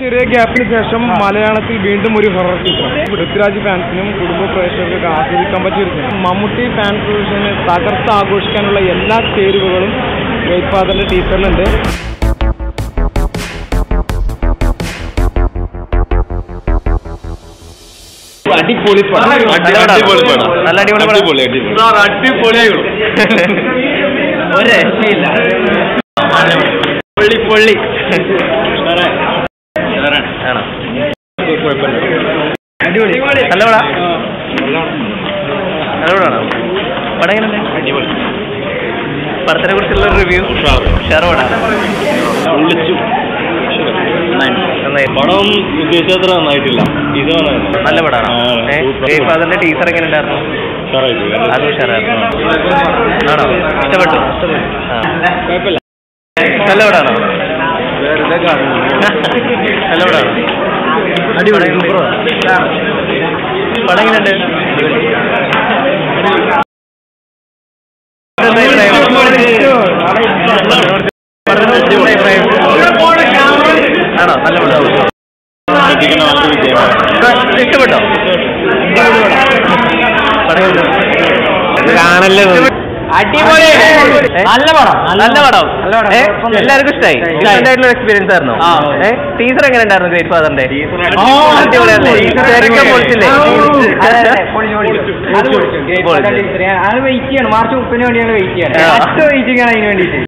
ചെറിയ ഗ്യാപ്പിന് ശേഷം മലയാളത്തിൽ വീണ്ടും ഒരു ഹൊറർ ചിത്രം പൃഥ്വിരാജ് ഫാൻസിനും കുടുംബ പ്രേക്ഷകർക്ക് ആസ്വദിക്കാൻ പറ്റിയ ഒരു സിനിമ മമ്മൂട്ടി ഫാൻസിനെ തകർത്ത് ആഘോഷിക്കാനുള്ള എല്ലാ ചേരുവകളും ഗ്രേറ്റ് ഫാദറിന്റെ ടീച്ചറിലുണ്ട് അടിപൊളി പടം നല്ല പടം. അടിപൊളി പടം നല്ല അടിപൊളി പടം. അടിപൊളി അടിപൊളി സാർ അടിപൊളിയായിരുന്നു ഒരു രക്ഷയില്ല പൊള്ളി പൊള്ളി ആണോ അടിപൊളി നല്ല പടാ നല്ല പടാണോ പടം എങ്ങനെയുണ്ട് അടിപൊളി പടത്തിനെ കുറിച്ചുള്ള റിവ്യൂ ഉഷാർ പടാ വിളിച്ചു നന്നായി പടം ഉദ്ദേശിച്ചത്ര നന്നായിട്ടില്ല ഇത് നന്നായിരുന്നു. നല്ല പടാണോ ആ, ഏ സൂപ്പർ ഗ്രേറ്റ് പടം. ഫാദറിന്റെ ടീച്ചർ എങ്ങനെ ഉണ്ടായിരുന്നു ഉഷാറായിപ്പോയി. അത് ഉഷാറായിരുന്നു ആണോ ഇഷ്ടപ്പെട്ടു ആ. കുഴപ്പമില്ല നല്ല പടാണോ നല്ല പടാണോ അടിപൊളി, പടം എങ്ങനെയുണ്ട് ആണോ നല്ല പടം ശ്രദ്ധിക്കുന്ന നല്ലൊരു വിജയമാണ് ഇഷ്ടപ്പെട്ടോ കാണല്ലേ അടിപൊളി. നല്ല പടം നല്ല പടം ഏ, എല്ലാവർക്കും ഇഷ്ടമായി ഡിഫറെന്റ് ആയിട്ടുള്ള എക്സ്പീരിയൻസ് ആയിരുന്നു ഏ ടീച്ചർ എങ്ങനെ ഉണ്ടായിരുന്നു ഗ്രേറ്റ് ഫാദറിന്റെ അടിപൊളിയല്ലേ ശരിക്കും പൊളിച്ചില്ലേ അത് വെയിറ്റ് ചെയ്യണം മാർച്ച് മുപ്പതിന് വേണ്ടിയാണ് വെയിറ്റ് ചെയ്യണം ആ. വെയിറ്റിംഗ് ആണ് അതിന് വേണ്ടിയിട്ട്